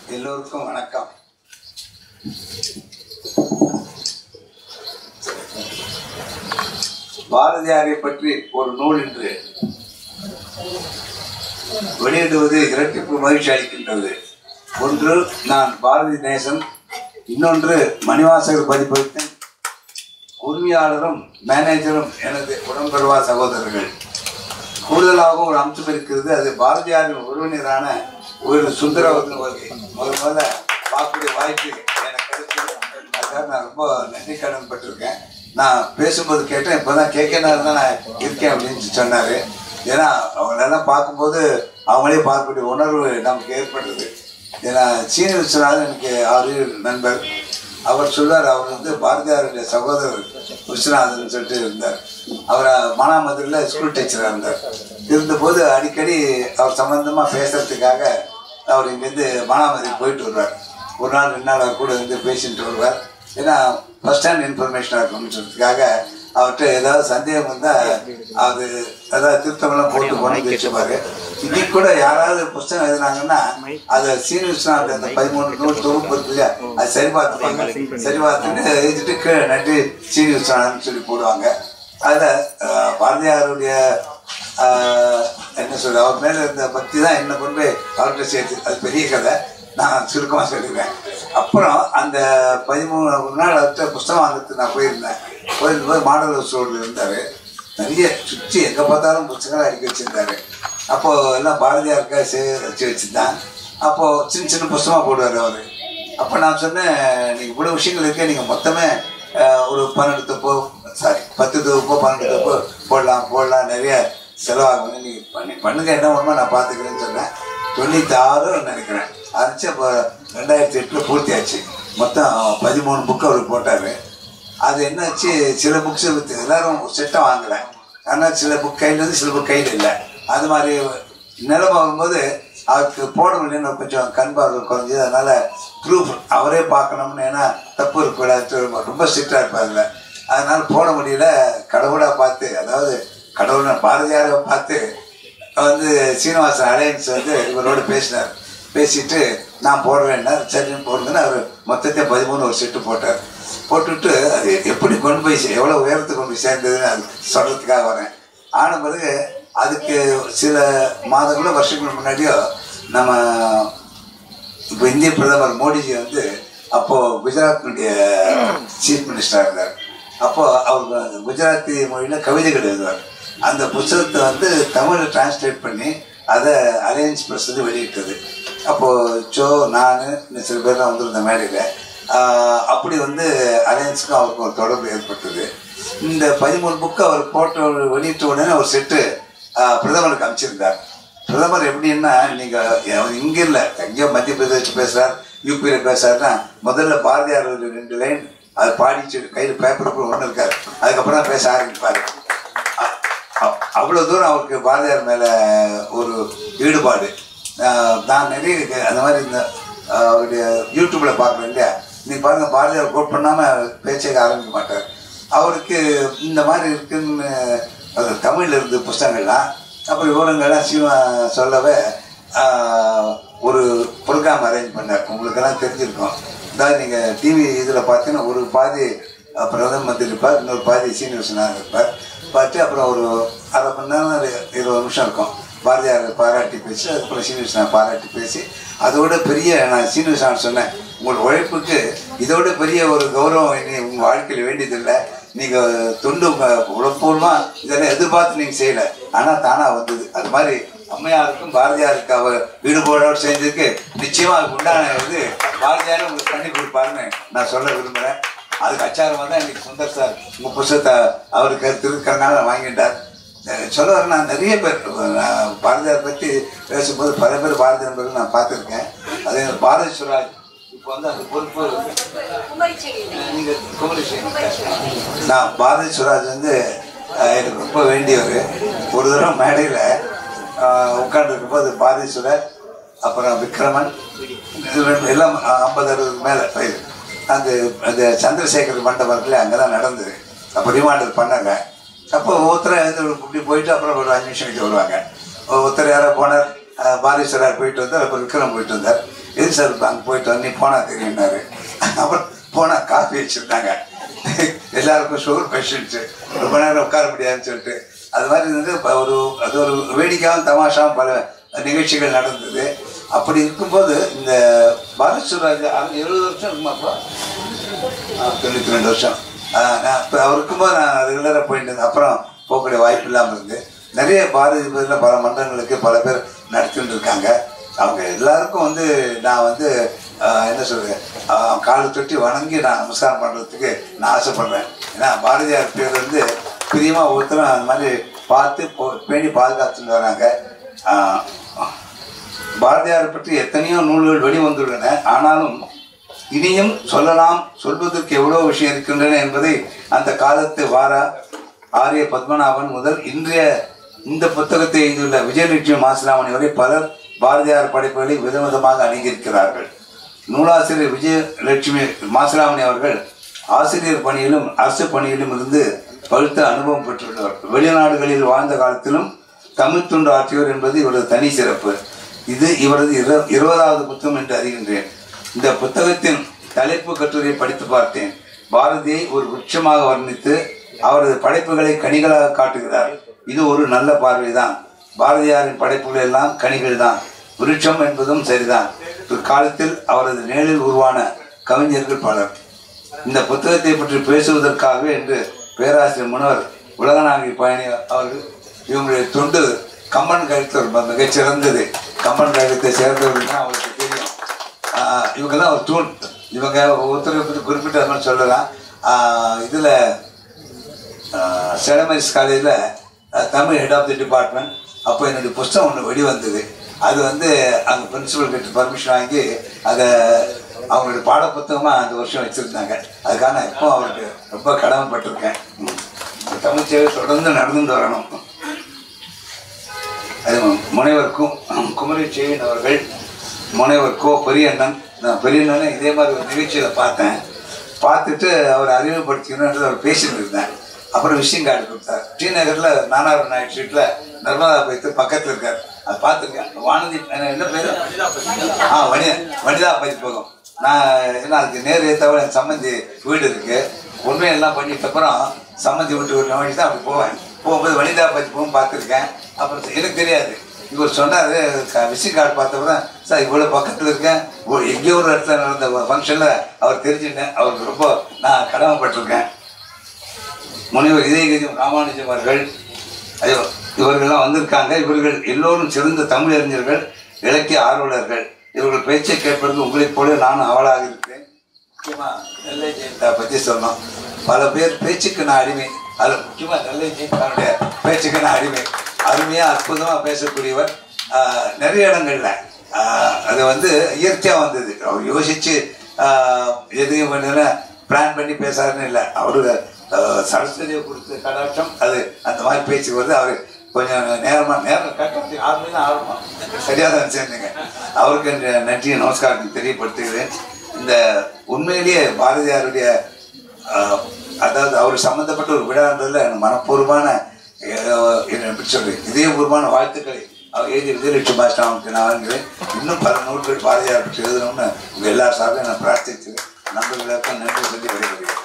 எல்லோருக்கும் வணக்கம் பாரதியாரை பற்றி ஒரு நூல் என்று வெளியிடுவது இரட்டிப்பு மகிழ்ச்சி அளிக்கின்றது ஒன்று நான் பாரதி நேசன் இன்னொன்று மணிவாசகர் பதிப்பகத்தின் உரிமையாளரும் மேனேஜரும் எனது உடன்படுவா சகோதரர்கள் கூடுதலாக ஒரு அம்சம் இருக்கிறது அது பாரதியாரின் உறவினரான ஒரு சுந்தரவர்தன் வகை முதல் முதல்ல பார்க்கக்கூடிய வாய்ப்பு எனக்கு கிடைச்சது அதுக்காக நான் ரொம்ப நன்றி கடன் பட்டிருக்கேன் நான் பேசும்போது கேட்டேன் இப்போதான் கேட்கணும் தான் நான் இருக்கேன் அப்படின்னு சொன்னாரு ஏன்னா அவங்களெல்லாம் பார்க்கும்போது அவங்களே பார்க்கக்கூடிய உணர்வு நமக்கு ஏற்படுது ஏன்னா சீனி விஸ்வநாதன் எனக்கு அவரு நண்பர் அவர் சொல்வார் அவர் வந்து பாரதியாருடைய சகோதரர் விஸ்வநாதன் சொல்லிட்டு இருந்தார் அவர் மானாமதுரில் ஸ்கூல் டீச்சராக இருந்தார் இருந்தபோது அடிக்கடி அவர் சம்பந்தமாக பேசுறதுக்காக அவர் இங்கேருந்து மானாமதுரை போயிட்டு வருவார் ஒரு நாள் ரெண்டு நாள் அவர் கூட இருந்து பேசிட்டு வருவார் ஏன்னா ஃபர்ஸ்ட் ஹேண்ட் இன்ஃபர்மேஷனாக இருக்கணும்னு சொல்றதுக்காக அவர்கிட்ட ஏதாவது சந்தேகம் வந்தால் அது ஏதாவது திருத்தமெல்லாம் போட்டு கொண்டு வச்சுப்பாரு இன்னைக்கு கூட யாராவது புஸ்தகம் எழுதுனாங்கன்னா அதை சீனி விஸ்வநாத் அந்த பதிமூணு நூல் தொகுப்பு இருக்கு இல்லையா அது சரி பார்த்துப்பாங்க சரி பார்த்துட்டு எழுதிட்டு கீழே நட்டு சீனி விஸ்வநாதன் சொல்லி போடுவாங்க அதில் பாரதியாருடைய ஆஹ், என்ன சொல்ற அவர் மேலே இருந்த பக்தி தான் என்னை கொண்டு போய் அவர்கிட்ட சேர்த்து அது பெரிய கதை நான் சுருக்கமாக சொல்லிடுவேன் அப்புறம் அந்த பதிமூணு நாள் அவர்கிட்ட புஸ்தகம் வாங்குறதுக்கு நான் போயிருந்தேன் போயிருந்தபோது மாடல் ஹவுஸ் ரோடில் இருந்தார் நிறைய சுற்றி எங்கே பார்த்தாலும் புத்தகங்கள் அடுக்கி வச்சிருந்தாரு அப்போது எல்லாம் பாரதியாருக்கா சே வச்சு வச்சுருந்தான் அப்போது சின்ன சின்ன புஸ்தகமாக போடுவார் அவர் அப்போ நான் சொன்னேன் நீங்கள் இவ்வளோ விஷயங்கள் இருக்கு நீங்கள் மொத்தமே அஹ், ஒரு பன்னெண்டு தொப்போ சாரி பத்து தொப்போ பன்னெண்டு தொப்போ போடலாம் போடலாம் நிறைய செலவாகும் நீங்கள் பண்ணி பண்ணுங்க என்ன ஒன்றுமோ நான் பார்த்துக்கிறேன்னு சொன்னேன் தொண்ணூத்தாறு நினைக்கிறேன் ஆரம்பிச்சு அப்போ ரெண்டாயிரத்தி எட்டில் பூர்த்தி ஆச்சு மொத்தம் பதிமூணு புக்கு அவர் போட்டார் அது என்னாச்சு சில புக்ஸ் எல்லாரும் செட்டம் வாங்கலை ஆனால் சில புக் கையில் இருந்து சில புக் கையில் இல்லை அது மாதிரி நிலைமை வரும்போது அவருக்கு போட முடியலன்னு கொஞ்சம் கண் பார்வை குறைஞ்சது அதனால ப்ரூஃப் அவரே பார்க்கணும்னு ஏன்னா தப்பு இருக்கக்கூடாது ரொம்ப- ரொம்ப ஸ்ட்ரிக்டாக இருப்பாங்க அதனால போட முடியல கடவுளாக பார்த்து அதாவது கடவுளை பாரதியாரை பார்த்து வந்து சீனிவாசன் அலையன்ஸ் வந்து இவரோட பேசினார் பேசிட்டு நான் போடுறேன்னா சரின்னு போடுங்கன்னு அவர் மொத்தத்தை பதிமூணு ஒரு செட்டு போட்டார் போட்டுவிட்டு அது எப்படி கொண்டு போய் சே- எவ்வளோ உயரத்துக்கு கொண்டு போய் சேர்ந்ததுன்னு அது சொல்கிறதுக்காக வரேன் ஆன பிறகு அதுக்கு சில மாதங்களோ வருஷங்களுக்கு முன்னாடியோ நம்ம இப்போ இந்திய பிரதமர் மோடிஜி வந்து அப்போது குஜராத்தினுடைய சீஃப் மினிஸ்டராக இருந்தார் அப்போது அவர் அந்த குஜராத்தி மொழியில் கவிதைகள் எழுதுவார் அந்த புத்தகத்தை வந்து தமிழில் டிரான்ஸ்லேட் பண்ணி அதை அலையன்ஸ் ப்ரெஸ் வந்து வெளியிட்டது அப்போது ஜோ நான் இன்னும் சில பேர்லாம் வந்திருந்த மேடையில் அப்படி வந்து அலையன்ஸுக்கும் அவருக்கும் ஒரு தொடர்பு ஏற்பட்டது இந்த பதிமூணு புக்கு அவர் போட்ட வெளியிட்ட உடனே ஒரு செட்டு ஆஹ், பிரதமருக்கு அமைச்சிருந்தார் பிரதமர் எப்படின்னா நீங்க அவர் இங்க இல்ல எங்கேயோ மத்திய பிரதேச பேசுறார் யூபியில பேசுறாருன்னா முதல்ல பாரதியார் ஒரு ரெண்டு லைன் அதை பாடிச்சு கையில் பேப்பர் ஒன்று இருக்காரு அதுக்கப்புறம் தான் பேச ஆரம்பிப்பாரு அ- அ- அவ்வளவு தூரம் அவருக்கு பாரதியார் மேல ஒரு ஈடுபாடு ஆஹ் நான் நிறைய இருக்கு. அந்த மாதிரி இந்த ஆஹ் அவருடைய யூடியூப்ல பார்க்குறேன் இல்லையா நீ பாருங்க பாரதியார் கோட் பண்ணாம பேச்சே ஆரம்பிக்க மாட்டார் அவருக்கு இந்த மாதிரி இருக்குன்னு அது தமிழ்ல இருந்து புஸ்தகங்கள்லாம் அப்புறம் விவரங்கள்லாம் சிவா சொல்லவே ஆஹ், ஒரு ப்ரோக்ராம் அரேஞ்ச் பண்ணார் உங்களுக்கெல்லாம் தெரிஞ்சிருக்கும் அதாவது நீங்கள் டிவி இதில் பார்த்தீங்கன்னா ஒரு பாதி அஹ், பிரதம மந்திரி இருப்பார் இன்னொரு பாதி சீனிவாசனாக இருப்பார் பார்த்து அப்புறம் ஒரு அரை மணி நேரம் ஒரு இருபது நிமிஷம் இருக்கும் பாரதியார் பாராட்டி பேசி அதுக்கப்புறம் சீனிவாசனை பாராட்டி பேசி அதோட பெரிய நான் சீனிவாசன் சொன்னேன் உங்கள் உழைப்புக்கு இதோட பெரிய ஒரு கௌரவம் இனி உங்கள் வாழ்க்கையில் வேண்டியதில்லை நீங்கள் தொண்டு உங்கள் உழைப்பூர்வமாக இதெல்லாம் எதிர்பார்த்து நீங்கள் செய்யலை ஆனால் தானாக வந்தது அது மாதிரி அம்மையாருக்கும் பாரதியாருக்கு அவர் ஈடுபாடோடு செஞ்சதுக்கு நிச்சயமாக அதுக்கு உண்டான இது பாரதியார் உங்களுக்கு பண்ணி கொடுப்பாருன்னு நான் சொல்ல விரும்புகிறேன் அதுக்கு அச்சாரமாக தான் இன்னைக்கு சுந்தர் சார் உங்கள் புஸ்தகத்தை அவருக்கு திருக்கிறனால வாங்கிட்டார் அஹ் சொல்ல வர நான் நிறைய பேர் நான் பாரதியார் பற்றி பேசும்போது பல பேர் பாரதி நண்பர்கள் நான் பார்த்துருக்கேன் அதே மாதிரி பாரதி சுராஜ் இப்போ வந்து அந்த பொறுப்பு நீங்கள் குமரி ஸ்ரீனிவாசன். நான் பாரதி சுராஜ் வந்து அஹ், எனக்கு ரொம்ப வேண்டியவர் ஒரு தடவை மேடையில் உட்காந்துருக்கும்போது பாரதி சுராஜ் அப்புறம் விக்ரமன் இது ரெண்டு எல்லாம் ஐம்பது அறுபது மேலே வயது அந்த அந்த சந்திரசேகர் மண்டபம் இருக்குல்ல அங்கே தான் நடந்தது அப்போ ரிமாண்டர் பண்ணாங்க அப்போ ஒருத்தரை எழுந்து இப்படி போயிட்டு அப்புறம் ஒரு அஞ்சு நிமிஷம் கழிச்சு வருவாங்க ஒருத்தர் யாரோ போனார் அஹ், பாரதி சுராஜ் போயிட்டு வந்தார் அப்புறம் விக்ரம் போயிட்டு வந்தார் எது சார் இப்போ அங்கே போயிட்டு வந்து போனா தெரியும்னாரு அப்புறம் போனா காஃபி வச்சுருந்தாங்க எல்லாருக்கும் சுகர் பேஷண்ட்ஸு ரொம்ப நேரம் உட்கார முடியாதுன்னு சொல்லிட்டு அது மாதிரி இருந்தது இப்ப ஒரு அது ஒரு வேடிக்கையாகவும் தமாஷாவும் பல நிகழ்ச்சிகள் நடந்தது அப்படி இருக்கும்போது இந்த பாரத் சுராஜ் அவங்க எழுபது வருஷம் இருக்குமா அப்போ ஆ, தொண்ணூற்றி ரெண்டு வருஷம் ஆ, நான் இப்போ அவர் இருக்கும்போது நான் ரெகுலராக போயிட்டு இருந்தேன் அப்புறம் போகக்கூடிய வாய்ப்பு இல்லாமல் இருந்து நிறைய பாரதி பதில் பல மன்றங்களுக்கு பல பேர் நடத்திட்டு இருக்காங்க அவங்க எல்லாருக்கும் வந்து நான் வந்து ஆ, என்ன சொல்றது ஆ, காலை தொட்டி வணங்கி நான் நமஸ்காரம் பண்ணுறதுக்கு நான் ஆசைப்படுறேன் ஏன்னா பாரதியார் பேர் வந்து பிரியமாக ஒருத்தரும் அந்த மாதிரி பார்த்து போ- பேணி பாதுகாத்துட்டு வராங்க ஆ, பாரதியாரை பற்றி எத்தனையோ நூல்கள் வெளிவந்துள்ளன ஆனாலும் இனியும் சொல்லலாம் சொல்வதற்கு எவ்வளவு விஷயம் இருக்கின்றன என்பதை அந்த காலத்து வாரா ஆரிய பத்மநாபன் முதல் இன்றைய இந்த புத்தகத்தை எழுதியுள்ள விஜயலட்சுமி மாசிலாமணி வரை பலர் பாரதியார் படைப்புகளை விதவிதமாக அணுகியிருக்கிறார்கள் நூலாசிரியர் விஜயலட்சுமி மாசிலாமணி அவர்கள் ஆசிரியர் பணியிலும் அரசு பணியிலும் இருந்து பழுத்த அனுபவம் பெற்றுள்ளவர் வெளிநாடுகளில் வாழ்ந்த காலத்திலும் தமிழ் துண்டு ஆற்றியவர் என்பது இவரது தனி சிறப்பு இது இவரது இரு- இருபதாவது புத்தகம் என்று அறிகின்றேன் இந்த புத்தகத்தின் தலைப்பு கட்டுரையை படித்து பார்த்தேன் பாரதியை ஒரு விருட்சமாக வர்ணித்து அவரது படைப்புகளை கனிகளாக காட்டுகிறார் இது ஒரு நல்ல பார்வைதான் பாரதியாரின் படைப்புகள் எல்லாம் கனிகள் தான் விருட்சம் என்பதும் சரிதான் பிற்காலத்தில் அவரது நேரில் உருவான கவிஞர்கள் பலர் இந்த புத்தகத்தை பற்றி பேசுவதற்காகவே என்று பேராசிரியர் முனவர் உலகநாயகி பயணி அவர்கள் இவங்களுடைய தொண்டு கம்பன் கழுத்து ரொம்ப மிகச்சிறந்தது கம்பன் கழுத்தை சேர்ந்தவர்கள் தான் அவங்களுக்கு தெரியும் ஆஹ் இவங்க தான் ஒரு தூண் இவங்க ஒருத்தரை பற்றி குறிப்பிட்ட மாதிரி சொல்லலாம் ஆஹ் இதுல செடமரிஸ் காலேஜில் Tamil head of the department அப்போ என்னுடைய புஸ்தகம் ஒன்று வெளி வந்தது அது வந்து அங்கே பிரின்சிபல் கிட்ட பர்மிஷன் வாங்கி அதை அவங்களுடைய பாட புத்தகமாக அந்த வருஷம் வச்சுருந்தாங்க அதுக்காக நான் இப்போ அவருக்கு ரொம்ப கடமைப்பட்டிருக்கேன் ம். இந்த தமிழ் சேவை தொடர்ந்து நடந்துட்டு வரணும் அது முனைவருக்கும் குமரி செவியன் அவர்கள் முனைவர் கோ பெரியண்ணன் நான் பெரியண்ணனை இதே மாதிரி ஒரு நிகழ்ச்சியில் பார்த்தேன் பார்த்துட்டு அவர் அறிமுகப்படுத்திக்கணுன்றது அவர் பேசிட்டு இருந்தேன் அப்புறம் விஷயம் கார்டு கொடுத்தார் டி நகரில் நானார் நாயக் ஸ்ட்ரீட்டில் நர்மதா பைத்து பக்கத்தில் இருக்கார் அதை பார்த்துருக்கேன் வானதி என்ன- என்ன பேர் ஆ வனிதா வனிதா பைத்து போகும் நான் ஏன்னா அதுக்கு நேர் ஏற்றவரை என் சம்மந்தி வீடு இருக்கு உண்மையெல்லாம் பண்ணிட்ட அப்புறம் சம்மந்தி விட்டு விட்டு வழி தான் அப்படி போவேன் போகும்போது வனிதா பைத்து போகும் பார்த்துருக்கேன் அப்புறம் எனக்கு தெரியாது இவர் சொன்னார் விசிட் கார்டு பார்த்தப்பறம் சார் இவ்வளோ பக்கத்தில் இருக்கேன் ஓ எங்கேயோ ஒரு இடத்துல நடந்த ஃபங்க்ஷனில் அவர் தெரிஞ்சுட்டேன் அவருக்கு ரொம்ப நான் கடமைப்பட்டிருக்கேன் முனைவர் இதயகதியும் ராமானுஜம் அவர்கள் ஐயோ இவர்கள்லாம் வந்திருக்காங்க இவர்கள் எல்லோரும் சிறந்த தமிழ் அறிஞர்கள் இலக்கிய ஆர்வலர்கள் இவர்கள் பேச்சை கேட்பதற்கு உங்களைப் போல நானும் அவளாக இருக்கிறேன் முக்கியமாக நெல்லை ஜெயந்தா பற்றி சொன்னோம் பல பேர் பேச்சுக்கு நான் அடிமை அதில் முக்கியமாக நெல்லை ஜெயந்தாவுடைய பேச்சுக்கு நான் அடிமை அருமையாக அற்புதமாக பேசக்கூடியவர் ஆஹ், நிறைய இடங்கள்ல ஆஹ், அது வந்து இயற்கையாக வந்தது அவர் யோசிச்சு ஆஹ், எதையும் பண்ணல பிளான் பண்ணி பேசாருன்னு இல்லை அவரு ஆஹ், சரஸ்வதியை கொடுத்த கடாட்சம் அது அந்த மாதிரி பேச்சு வருது அவர் கொஞ்சம் நேரமா நேரம் கட்டாச்சு ஆறு மணி தான் ஆரம்பம் சரியாக தான் சேர்ந்துங்க அவருக்கு இந்த நன்றியை நமஸ்காரத்தை தெரியப்படுத்துகிறேன் இந்த உண்மையிலேயே பாரதியாருடைய ஆஹ், அதாவது அவர் சம்பந்தப்பட்ட ஒரு விழான்றதுல எனக்கு மனப்பூர்வமான ஆஹ், என்ன எப்படி சொல்றது இதயபூர்வமான வாழ்த்துக்களை அவர் எழுதி விஜயலட்சுமி பாஸ்டர் அவனுக்கு நான் வாங்குகிறேன் இன்னும் பல நூல்கள் பாரதியார் பற்றி எழுதணும்னு உங்கள் எல்லா சார்பிலும் நான் பிரார்த்திக்கிறேன் நண்பர்களுக்கும் நன்றி சொல்லி வருகிறேன்